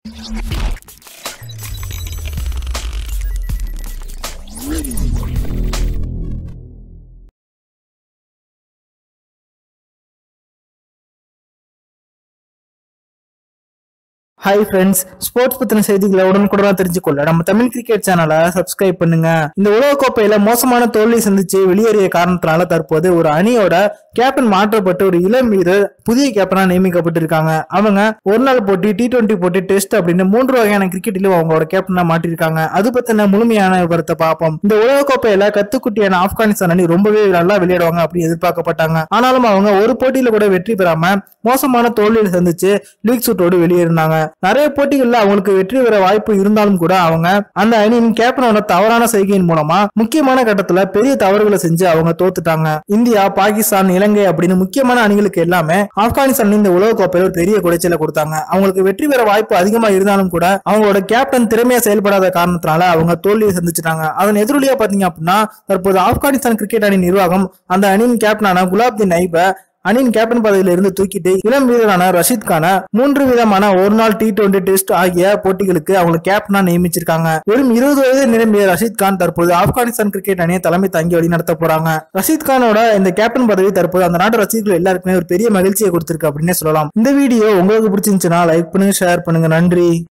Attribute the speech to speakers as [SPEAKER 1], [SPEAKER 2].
[SPEAKER 1] hi friends sports பத்தின செய்திகளை உடனுக்குடனா தெரிஞ்சுக்கொள்ள நம்ம தமிழ் கிரிக்கெட் சேனலை சப்ஸ்கிரைப் பண்ணுங்க இந்த உலகக்கோப்பையில மோசமான தோல்வி சந்திச்சு வெளியேறிய காரணத்தினால தற்போது ஒரு அணியோட கேப்டன் மாற்றப்பட்டு ஒரு இளம் வீரர் புதிய கேப்டனா நியமிக்கப்பட்டிருக்காங்க அவங்க ஒரு நாள் போட்டி டி டுவெண்ட்டி போட்டி டெஸ்ட் அப்படின்னு மூன்று வகையான கிரிக்கெட்டிலும் அவங்களோட கேப்டனா மாட்டிருக்காங்க அது பத்தின முழுமையான விவரத்தை பார்ப்போம் இந்த உலகக்கோப்பையில கத்துக்குட்டியான ஆப்கானிஸ்தான் அணி ரொம்பவே நல்லா விளையாடுவாங்க அப்படி எதிர்பார்க்கப்பட்டாங்க ஆனாலும் அவங்க ஒரு போட்டியில கூட வெற்றி பெறாம மோசமான தோல்வியை சந்திச்சு லீக் சூட்டோடு வெளியேறினாங்க நிறைய போட்டிகள்ல அவங்களுக்கு வெற்றி பெற வாய்ப்பு இருந்தாலும் கூட அவங்க அந்த அணியின் கேப்டனோட தவறான செய்கையின் மூலமா முக்கியமான கட்டத்துல பெரிய தவறுகளை செஞ்சு அவங்க தோத்துட்டாங்க இந்தியா பாகிஸ்தான் இலங்கை அப்படின்னு முக்கியமான அணிகளுக்கு எல்லாமே ஆப்கானிஸ்தான் இந்த உலக கோப்பையில ஒரு பெரிய குடைச்சலை கொடுத்தாங்க அவங்களுக்கு வெற்றி பெற வாய்ப்பு அதிகமா இருந்தாலும் கூட அவங்களோட கேப்டன் திறமையா செயல்படாத காரணத்தினால அவங்க தோல்வியை சந்திச்சிட்டாங்க அதன் எதிரொலியா பாத்தீங்க அப்படின்னா தற்போது ஆப்கானிஸ்தான் கிரிக்கெட் அணி நிர்வாகம் அந்த அணியின் கேப்டனான குலாப்தீன் நைப அணியின் கேப்டன் பதவியில இருந்து தூக்கிட்டு இளம் வீரரான ரஷீத் கான மூன்று விதமான ஒரு நாள் டி டுவெண்டி டெஸ்ட் ஆகிய போட்டிகளுக்கு அவங்க கேப்டனா நியமிச்சிருக்காங்க வெறும் இருபது வயது நிரம்பிய ரஷீத் கான் தற்போது ஆப்கானிஸ்தான் கிரிக்கெட் அணியை தலைமை தாங்கி வழி நடத்த போறாங்க ரஷீத் கானோட இந்த கேப்டன் பதவி தற்போது அந்த நாட்டு ரசிகர்கள் எல்லாருக்குமே ஒரு பெரிய மகிழ்ச்சியை கொடுத்திருக்கு அப்படின்னே சொல்லலாம் இந்த வீடியோ உங்களுக்கு பிடிச்சிருந்துச்சுன்னா லைக் பண்ணுங்க ஷேர் பண்ணுங்க நன்றி